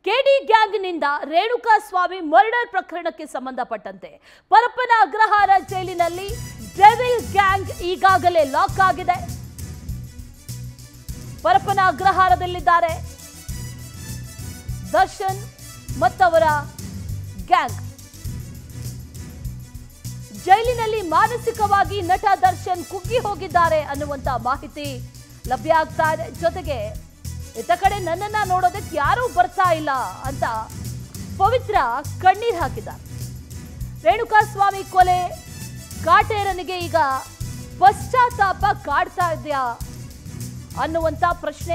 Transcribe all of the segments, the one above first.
ಕೆಡಿ ಗ್ಯಾಂಗ್ನಿಂದ ರೇಣುಕಾ ಸ್ವಾಮಿ murder ಪ್ರಕರಣಕ್ಕೆ ಸಂಬಂಧಪಟ್ಟಂತೆ ಪರಪ್ಪನ ಅಗ್ರಹಾರ ಜೈಲಿನಲ್ಲಿ ಡೆವಿಲ್ ಗ್ಯಾಂಗ್ ಈಗಾಗಲೇ ಲಾಕ್ ಆಗಿದೆ ಪರಪ್ಪನ ಅಗ್ರಹಾರದಲ್ಲಿದ್ದಾರೆ ದರ್ಶನ್ ಮತ್ತವರ ಗ್ಯಾಂಗ್ ಜೈಲಿನಲ್ಲಿ ಮಾನಸಿಕವಾಗಿ ನಟ ದರ್ಶನ್ ಕುಗ್ಗಿ ಹೋಗಿದ್ದಾರೆ ಅನ್ನುವಂತ ಮಾಹಿತಿ ಲಭ್ಯ ಆಗ್ತಾ ಇದೆ ಜೊತೆಗೆ ಇತ್ತ ಕಡೆ ನನ್ನನ್ನ ನೋಡೋದಕ್ಕೆ ಯಾರೂ ಬರ್ತಾ ಇಲ್ಲ ಅಂತ ಪವಿತ್ರ ಕಣ್ಣೀರ್ ಹಾಕಿದ್ದಾರೆ ರೇಣುಕಾ ಸ್ವಾಮಿ ಕೊಲೆ ಕಾಟೇರನಿಗೆ ಈಗ ಪಶ್ಚಾತ್ತಾಪ ಕಾಡ್ತಾ ಇದೆಯಾ ಅನ್ನುವಂತ ಪ್ರಶ್ನೆ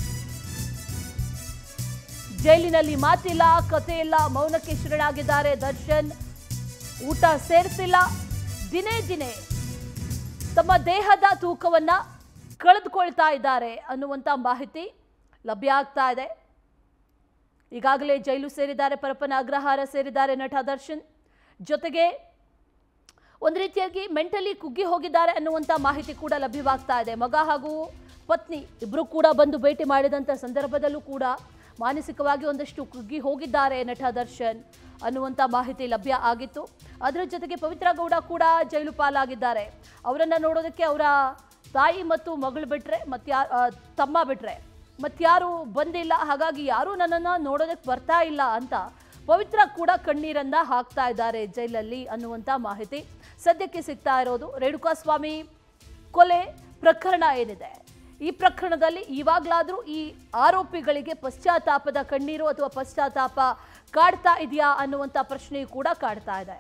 ಜೈಲಿನಲ್ಲಿ ಮಾತಿಲ್ಲ ಕತೆ ಇಲ್ಲ ಮೌನಕ್ಕೆ ಶರಣಾಗಿದ್ದಾರೆ ದರ್ಶನ್ ಊಟ ಸೇರಿಸಿಲ್ಲ ದಿನೇ ದಿನೇ ತಮ್ಮ ದೇಹದ ತೂಕವನ್ನ ಕಳೆದುಕೊಳ್ತಾ ಇದ್ದಾರೆ ಅನ್ನುವಂಥ ಮಾಹಿತಿ ಲಭ್ಯ ಆಗ್ತಾ ಇದೆ ಈಗಾಗಲೇ ಜೈಲು ಸೇರಿದ್ದಾರೆ ಪರಪ್ಪನ ಅಗ್ರಹಾರ ಸೇರಿದ್ದಾರೆ ನಟ ದರ್ಶನ್ ಜೊತೆಗೆ ಒಂದು ರೀತಿಯಾಗಿ ಮೆಂಟಲಿ ಕುಗ್ಗಿ ಹೋಗಿದ್ದಾರೆ ಅನ್ನುವಂಥ ಮಾಹಿತಿ ಕೂಡ ಲಭ್ಯವಾಗ್ತಾ ಇದೆ ಮಗ ಹಾಗೂ ಪತ್ನಿ ಇಬ್ಬರು ಕೂಡ ಬಂದು ಭೇಟಿ ಮಾಡಿದಂಥ ಸಂದರ್ಭದಲ್ಲೂ ಕೂಡ ಮಾನಸಿಕವಾಗಿ ಒಂದಷ್ಟು ಕುಗ್ಗಿ ಹೋಗಿದ್ದಾರೆ ನಟ ದರ್ಶನ್ ಅನ್ನುವಂಥ ಮಾಹಿತಿ ಲಭ್ಯ ಆಗಿತ್ತು ಅದರ ಜೊತೆಗೆ ಪವಿತ್ರ ಗೌಡ ಕೂಡ ಜೈಲು ಪಾಲಾಗಿದ್ದಾರೆ ಅವರನ್ನು ನೋಡೋದಕ್ಕೆ ಅವರ ತಾಯಿ ಮತ್ತು ಮಗಳು ಬಿಟ್ಟರೆ ಮತ್ಯಾ ಆ, ತಮ್ಮ ಬಿಟ್ಟರೆ ಮತ್ಯಾರು ಬಂದಿಲ್ಲ ಹಾಗಾಗಿ ಯಾರೂ ನನ್ನನ್ನು ನೋಡೋದಕ್ಕೆ ಬರ್ತಾ ಇಲ್ಲ ಅಂತ ಪವಿತ್ರ ಕೂಡ ಕಣ್ಣೀರನ್ನ ಹಾಕ್ತಾ ಇದ್ದಾರೆ ಜೈಲಲ್ಲಿ ಅನ್ನುವಂಥ ಮಾಹಿತಿ ಸದ್ಯಕ್ಕೆ ಸಿಗ್ತಾ ಇರೋದು ರೇಣುಕಾ ಸ್ವಾಮಿ ಕೊಲೆ ಪ್ರಕರಣ ಏನಿದೆ ಈ ಪ್ರಕರಣದಲ್ಲಿ ಇವಾಗಲಾದರೂ ಈ ಆರೋಪಿಗಳಿಗೆ ಪಶ್ಚಾತ್ತಾಪದ ಕಣ್ಣೀರು ಅಥವಾ ಪಶ್ಚಾತ್ತಾಪ ಕಾಡ್ತಾ ಇದೆಯಾ ಅನ್ನುವಂಥ ಪ್ರಶ್ನೆಯೂ ಕೂಡ ಕಾಡ್ತಾ ಇದೆ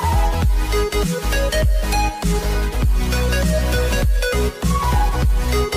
Thank you.